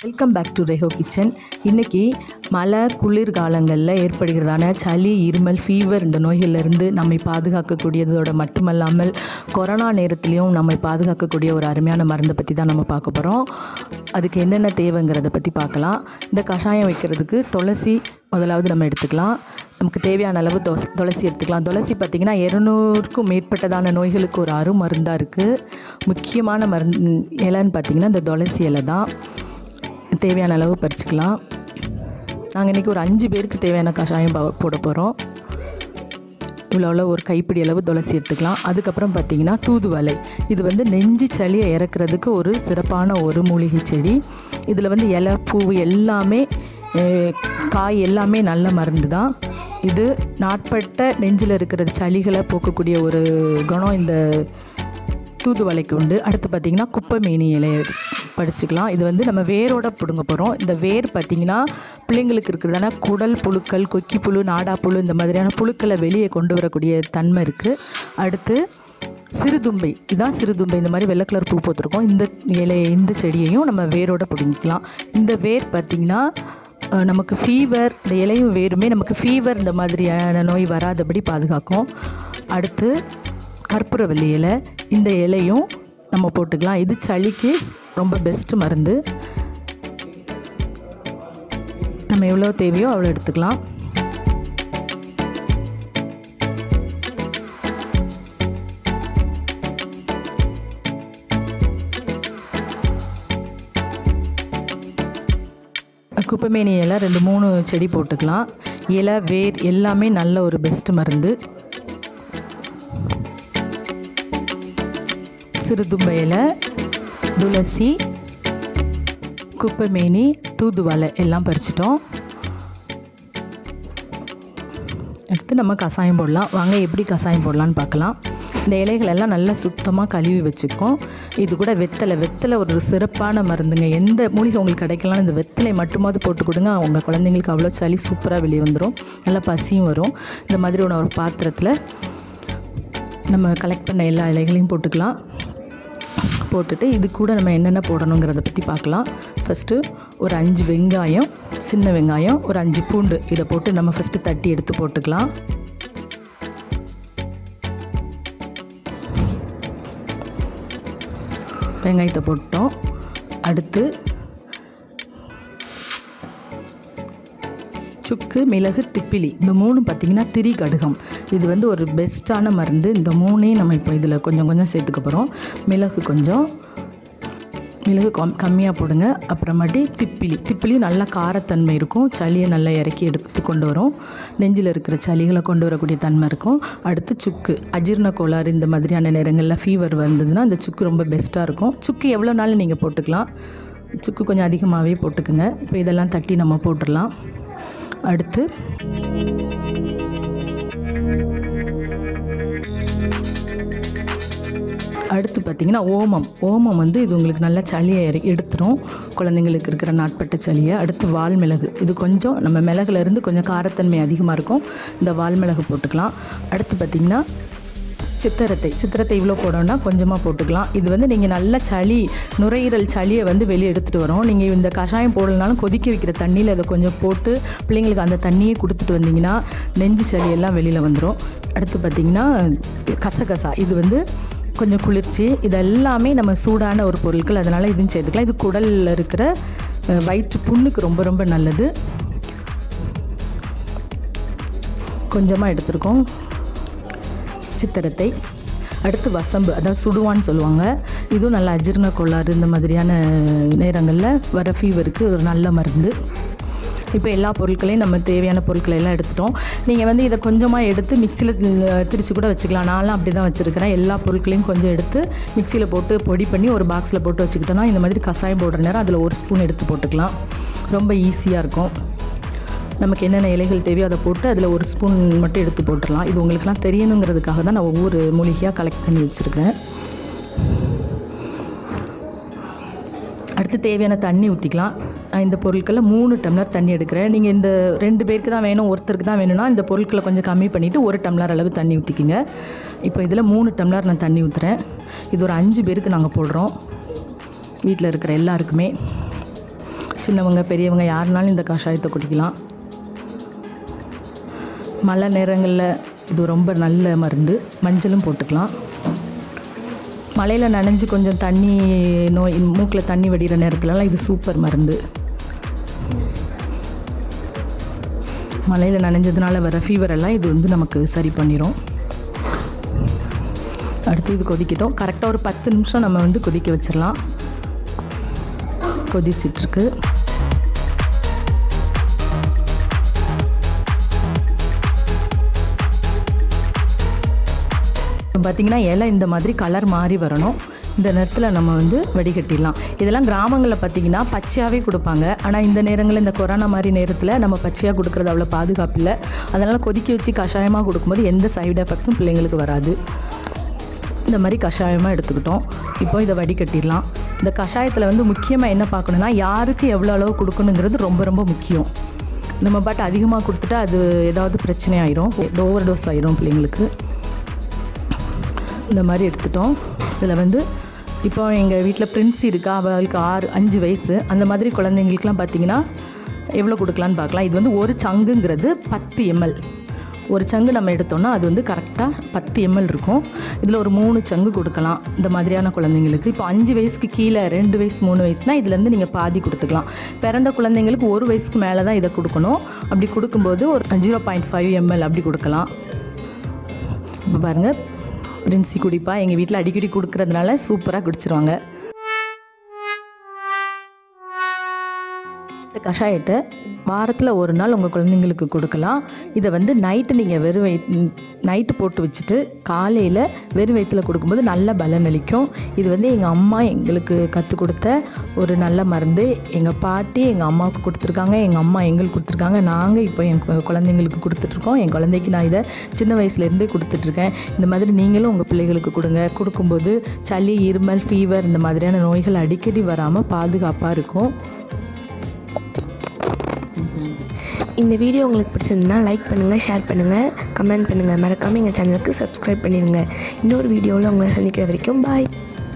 welcome back to ரெஹோ kitchen இன்றைக்கி மழை குளிர் காலங்களில் ஏற்படுகிறதான சளி இருமல் ஃபீவர் இந்த நோய்களிலிருந்து நம்மை பாதுகாக்கக்கூடியதோட மட்டுமல்லாமல் கொரோனா நேரத்துலையும் நம்மை பாதுகாக்கக்கூடிய ஒரு அருமையான மருந்தை பற்றி தான் நம்ம பார்க்க போகிறோம் அதுக்கு என்னென்ன தேவைங்கிறத பற்றி பார்க்கலாம் இந்த கஷாயம் வைக்கிறதுக்கு துளசி முதலாவது நம்ம எடுத்துக்கலாம் நமக்கு தேவையான அளவு தொஸ் துளசி எடுத்துக்கலாம் துளசி பார்த்திங்கன்னா இரநூறுக்கும் மேற்பட்டதான நோய்களுக்கு ஒரு அருமருந்தாக இருக்குது முக்கியமான மருந்து இலைன்னு பார்த்திங்கன்னா இந்த துளசி இலை தான் தேவையான அளவு பறிச்சுக்கலாம் நாங்கள் இன்றைக்கி ஒரு அஞ்சு பேருக்கு தேவையான கஷாயம் ப- போட போகிறோம் இவ்வளோ அவ்வளோ ஒரு கைப்பிடி அளவு துளசி எடுத்துக்கலாம் அதுக்கப்புறம் பார்த்தீங்கன்னா தூதுவளை இது வந்து நெஞ்சு சளியை இறக்குறதுக்கு ஒரு சிறப்பான ஒரு மூலிகை செடி இதில் வந்து இலை பூ எல்லாமே அஹ், காய் எல்லாமே நல்ல மருந்து தான் இது நாட்பட்ட நெஞ்சில் இருக்கிற சளிகளை போக்கக்கூடிய ஒரு குணம் இந்த தூதுவளைக்கு உண்டு அடுத்து பார்த்திங்கன்னா குப்பைமேனி இலையை படிச்சுக்கலாம் இது வந்து நம்ம வேரோட பிடுங்க போகிறோம் இந்த வேர் பார்த்திங்கன்னா பிள்ளைங்களுக்கு இருக்கிறதான குடல் புழுக்கள் கொக்கி புழு நாடா புழு இந்த மாதிரியான புழுக்களை வெளியே கொண்டு வரக்கூடிய தன்மை இருக்குது அடுத்து சிறுதும்பை இதுதான் சிறுதும்பை இந்த மாதிரி வெள்ளை கலர் பூ போட்டிருக்கோம் இந்த இலையை இந்த செடியையும் நம்ம வேரோட பிடுங்கிக்கலாம் இந்த வேர் பார்த்திங்கன்னா அஹ், நமக்கு ஃபீவர் இந்த இலையும் வேருமே நமக்கு ஃபீவர் இந்த மாதிரியான நோய் வராதபடி பாதுகாக்கும் அடுத்து கற்பூரவல்லி இலை இந்த இலையும் நம்ம போட்டுக்கலாம் இது சளிக்கு ரொம்ப பெஸ்ட் மருந்து நம்ம எவ்வளோ தேவையோ அவ்வளோ எடுத்துக்கலாம் குப்பைமேனி இலை ரெண்டு மூணு செடி போட்டுக்கலாம் இலை வேர் எல்லாமே நல்ல ஒரு பெஸ்ட் மருந்து சிறுதும்பை இலை துளசி குப்பைமேனி தூதுவளை எல்லாம் பறிச்சிட்டோம் அடுத்து நம்ம கஷாயம் போடலாம் வாங்க எப்படி கஷாயம் போடலான்னு பார்க்கலாம் இந்த இலைகள் எல்லாம் நல்லா சுத்தமாக கழுவி வச்சுருக்கோம் இது கூட வெத்தலை வெத்தலை ஒரு சிறப்பான மருந்துங்க எந்த மூலிகை உங்களுக்கு கிடைக்கலாம் இந்த வெத்தலை மட்டுமாவது போட்டு கொடுங்க உங்கள் குழந்தைங்களுக்கு அவ்வளோ சளி சூப்பராக வெளியே வந்துடும் நல்லா பசியும் வரும் இந்த மாதிரி ஒன்று ஒரு பாத்திரத்தில் நம்ம கலெக்ட் பண்ண எல்லா இலைகளையும் போட்டுக்கலாம் போட்டுட்டு இது கூட நம்ம என்னென்ன போடணுங்கிறத பற்றி பார்க்கலாம் ஃபஸ்ட்டு ஒரு அஞ்சு வெங்காயம் சின்ன வெங்காயம் ஒரு அஞ்சு பூண்டு இதை போட்டு நம்ம ஃபஸ்ட்டு தட்டி எடுத்து போட்டுக்கலாம் வெங்காயத்தை போட்டோம் அடுத்து சுக்கு மிளகு திப்பிலி இந்த மூணு பார்த்திங்கன்னா திரி கடுகம் இது வந்து ஒரு பெஸ்ட்டான மருந்து இந்த மூணையும் நம்ம இப்போ இதில் கொஞ்சம் கொஞ்சம் சேர்த்துக்க போகிறோம் மிளகு கொஞ்சம் மிளகு கம் கம்மியாக போடுங்க அப்புறமாட்டி திப்பிலி திப்பிலி நல்லா காரத்தன்மை இருக்கும் சளியை நல்லா இறக்கி எடுத்து கொண்டு வரும் நெஞ்சில் இருக்கிற சளிகளை கொண்டு வரக்கூடிய தன்மை இருக்கும் அடுத்து சுக்கு அஜீரண கோளாறு இந்த மாதிரியான நேரங்களில் ஃபீவர் வந்ததுன்னா இந்த சுக்கு ரொம்ப பெஸ்ட்டாக இருக்கும் சுக்கு எவ்வளோ நாள் நீங்கள் போட்டுக்கலாம் சுக்கு கொஞ்சம் அதிகமாகவே போட்டுக்குங்க இப்போ இதெல்லாம் தட்டி நம்ம போட்டுடலாம் அடுத்து அடுத்து பார்த்திங்கன்னா ஓமம் ஓமம் வந்து இது உங்களுக்கு நல்ல சளியை இற- எடுத்துரும் குழந்தைங்களுக்கு இருக்கிற நாட்பட்ட சளியை அடுத்து வால் மிளகு இது கொஞ்சம் நம்ம மிளகுல இருந்து கொஞ்சம் காரத்தன்மை அதிகமாக இருக்கும் இந்த வால் மிளகு போட்டுக்கலாம் அடுத்து பார்த்திங்கன்னா சித்திரத்தை சித்திரத்தை இவ்வளோ போடணும்னா கொஞ்சமாக போட்டுக்கலாம் இது வந்து நீங்கள் நல்ல சளி நுரையீரல் சளியை வந்து வெளியே எடுத்துகிட்டு வரோம் நீங்கள் இந்த கஷாயம் போடலனாலும் கொதிக்க வைக்கிற தண்ணியில் அதை கொஞ்சம் போட்டு பிள்ளைங்களுக்கு அந்த தண்ணியை கொடுத்துட்டு வந்தீங்கன்னா நெஞ்சு சளி எல்லாம் வெளியில் வந்துடும் அடுத்து பார்த்திங்கன்னா கசகசா இது வந்து கொஞ்சம் குளிர்ச்சி இது எல்லாமே நம்ம சூடான ஒரு பொருட்கள் அதனால் இதுவும் சேர்த்துக்கலாம் இது குடலில் இருக்கிற அஹ், வயிற்று புண்ணுக்கு ரொம்ப ரொம்ப நல்லது கொஞ்சமாக எடுத்திருக்கோம் சித்திரத்தை அடுத்து வசம்பு அதாவது சுடுவான்னு சொல்லுவாங்க இதுவும் நல்ல அஜீரண கோளாறு இந்த மாதிரியான நேரங்களில் வர ஃபீவருக்கு ஒரு நல்ல மருந்து இப்போ எல்லா பொருட்களையும் நம்ம தேவையான பொருட்களை எல்லாம் எடுத்துட்டோம் நீங்கள் வந்து இதை கொஞ்சமாக எடுத்து மிக்சியில் திரிச்சு கூட வச்சுக்கலாம் நான்லாம் அப்படி தான் வச்சுருக்கிறேன் எல்லா பொருட்களையும் கொஞ்சம் எடுத்து மிக்சியில் போட்டு பொடி பண்ணி ஒரு பாக்ஸில் போட்டு வச்சுக்கிட்டோன்னா இந்த மாதிரி கஷாயம் போடுற நேரம் அதில் ஒரு ஸ்பூன் எடுத்து போட்டுக்கலாம் ரொம்ப ஈஸியாக இருக்கும் நமக்கு என்னென்ன இலைகள் தேவையோ அதை போட்டு அதில் ஒரு ஸ்பூன் மட்டும் எடுத்து போட்டுடலாம் இது உங்களுக்குலாம் தெரியணுங்கிறதுக்காக தான் நான் ஒவ்வொரு மூலிகையாக கலெக்ட் பண்ணி வச்சுருக்கேன் அடுத்து தேவையான தண்ணி ஊற்றிக்கலாம் நான் இந்த பொருட்களில் மூணு டம்ளர் தண்ணி எடுக்கிறேன் நீங்கள் இந்த ரெண்டு பேருக்கு தான் வேணும் ஒருத்தருக்கு தான் வேணும்னா இந்த பொருட்களை கொஞ்சம் கம்மி பண்ணிவிட்டு ஒரு டம்ளர் அளவு தண்ணி ஊற்றிக்கிங்க இப்போ இதில் மூணு டம்ளர் நான் தண்ணி ஊற்றுறேன் இது ஒரு அஞ்சு பேருக்கு நாங்கள் போடுறோம் வீட்டில் இருக்கிற எல்லாருக்குமே சின்னவங்க பெரியவங்க யாருனாலும் இந்த கஷாயத்தை குடிக்கலாம் மழை நேரங்களில் இது ரொம்ப நல்ல மருந்து மஞ்சளும் போட்டுக்கலாம் மழையில் நனைஞ்சு கொஞ்சம் தண்ணி நோய் மூக்கில் தண்ணி வடிகிற நேரத்துலலாம் இது சூப்பர் மருந்து மழையில் நனைஞ்சதுனால வர ஃபீவர் எல்லாம் இது வந்து நமக்கு சரி பண்ணிடும் அடுத்து இது கொதிக்கட்டும் கரெக்டாக ஒரு பத்து நிமிஷம் நம்ம வந்து கொதிக்க வச்சிடலாம் கொதிச்சிட்ருக்கு பார்த்திங்கன்னா இலை இந்த மாதிரி கலர் மாறி வரணும் இந்த நேரத்தில் நம்ம வந்து வடிகட்டிடலாம் இதெல்லாம் கிராமங்களில் பார்த்திங்கன்னா பச்சையாகவே கொடுப்பாங்க ஆனால் இந்த நேரங்களில் இந்த கொரோனா மாதிரி நேரத்தில் நம்ம பச்சையாக கொடுக்குறது அவ்வளோ பாதுகாப்பு இல்லை அதனால் கொதிக்க வச்சு கஷாயமாக கொடுக்கும்போது எந்த சைடு எஃபெக்ட்டும் பிள்ளைங்களுக்கு வராது இந்த மாதிரி கஷாயமாக எடுத்துக்கிட்டோம் இப்போ இதை வடிகட்டிடலாம் இந்த கஷாயத்தில் வந்து முக்கியமாக என்ன பார்க்கணுன்னா யாருக்கு எவ்வளோ அளவு கொடுக்கணுங்கிறது ரொம்ப ரொம்ப முக்கியம் நம்ம பாட்டு அதிகமாக கொடுத்துட்டா அது ஏதாவது பிரச்சனை ஆயிரும் ஓவர் டோஸ் ஆயிரும் பிள்ளைங்களுக்கு இந்த மாதிரி எடுத்துட்டோம் இதில் வந்து இப்போ எங்கள் வீட்டில் பிரின்ஸ் இருக்கா அவளுக்கு ஆறு அஞ்சு வயசு அந்த மாதிரி குழந்தைங்களுக்குலாம் பார்த்தீங்கன்னா எவ்வளோ கொடுக்கலான்னு பார்க்கலாம் இது வந்து ஒரு சங்குங்கிறது பத்து எம்எல் ஒரு சங்கு நம்ம எடுத்தோம்னா அது வந்து கரெக்டாக பத்து எம்எல் இருக்கும் இதில் ஒரு மூணு சங்கு கொடுக்கலாம் இந்த மாதிரியான குழந்தைங்களுக்கு இப்போ அஞ்சு வயசுக்கு கீழே ரெண்டு வயசு மூணு வயசுனால் இதுலேருந்து நீங்கள் பாதி கொடுத்துக்கலாம் பிறந்த குழந்தைங்களுக்கு ஒரு வயசுக்கு மேலே தான் இதை கொடுக்கணும் அப்படி கொடுக்கும்போது ஒரு ஜீரோ பாயிண்ட் ஃபைவ் எம்எல் அப்படி கொடுக்கலாம் இப்போ பாருங்கள் பிரின்சி குடிப்பா எங்கள் வீட்டில் அடிக்கடி கொடுக்கறதுனால சூப்பராக குடிச்சிருவாங்க இந்த கஷாயத்தை வாரத்தில் ஒரு நாள் உங்கள் குழந்தைங்களுக்கு கொடுக்கலாம் இதை வந்து நைட்டு நீங்கள் வெறும் வயி நைட்டு போட்டு வச்சுட்டு காலையில் வெறும் வயிற்றில் கொடுக்கும்போது நல்ல பலன் அளிக்கும் இது வந்து எங்கள் அம்மா எங்களுக்கு கற்றுக் கொடுத்த ஒரு நல்ல மருந்து எங்கள் பாட்டி எங்கள் அம்மாவுக்கு கொடுத்துருக்காங்க எங்கள் அம்மா எங்களுக்கு கொடுத்துருக்காங்க நாங்கள் இப்போ என் கு- குழந்தைங்களுக்கு கொடுத்துட்ருக்கோம் என் குழந்தைக்கு நான் இதை சின்ன வயசுலேருந்தே கொடுத்துட்ருக்கேன் இந்த மாதிரி நீங்களும் உங்கள் பிள்ளைகளுக்கு கொடுங்க கொடுக்கும்போது சளி இருமல் ஃபீவர் இந்த மாதிரியான நோய்கள் அடிக்கடி வராமல் பாதுகாப்பாக இருக்கும் இந்த வீடியோ உங்களுக்கு பிடிச்சிருந்தா லைக் பண்ணுங்கள் ஷேர் பண்ணுங்கள் கமெண்ட் பண்ணுங்கள் மறக்காமல் எங்கள் சேனலுக்கு சப்ஸ்கிரைப் பண்ணிடுங்க இன்னொரு வீடியோவில் உங்களை சந்திக்கிற வரைக்கும் பாய்